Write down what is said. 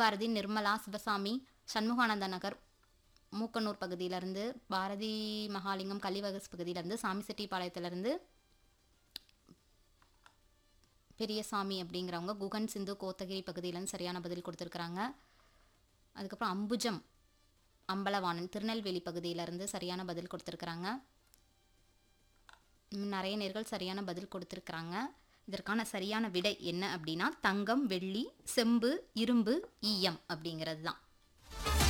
விஜயபாரதி நிர்மலா சிவசாமி சண்முகானந்த நகர் மூக்கனூர் பகுதியிலேருந்து பாரதி மகாலிங்கம் கலிவகஸ் பகுதியிலேருந்து சாமிசெட்டிப்பாளையத்துலேருந்து பெரியசாமி அப்படிங்கிறவங்க குகன் சிந்து கோத்தகிரி பகுதியிலேருந்து சரியான பதில் கொடுத்துருக்குறாங்க அதுக்கப்புறம் அம்புஜம் அம்பலவாணன் திருநெல்வேலி பகுதியிலேருந்து சரியான பதில் கொடுத்துருக்குறாங்க இன்னும் நிறைய நேர்கள் சரியான பதில் கொடுத்துருக்குறாங்க இதற்கான சரியான விடை என்ன அப்படின்னா தங்கம் வெள்ளி செம்பு இரும்பு ஈயம் அப்படிங்கிறது தான்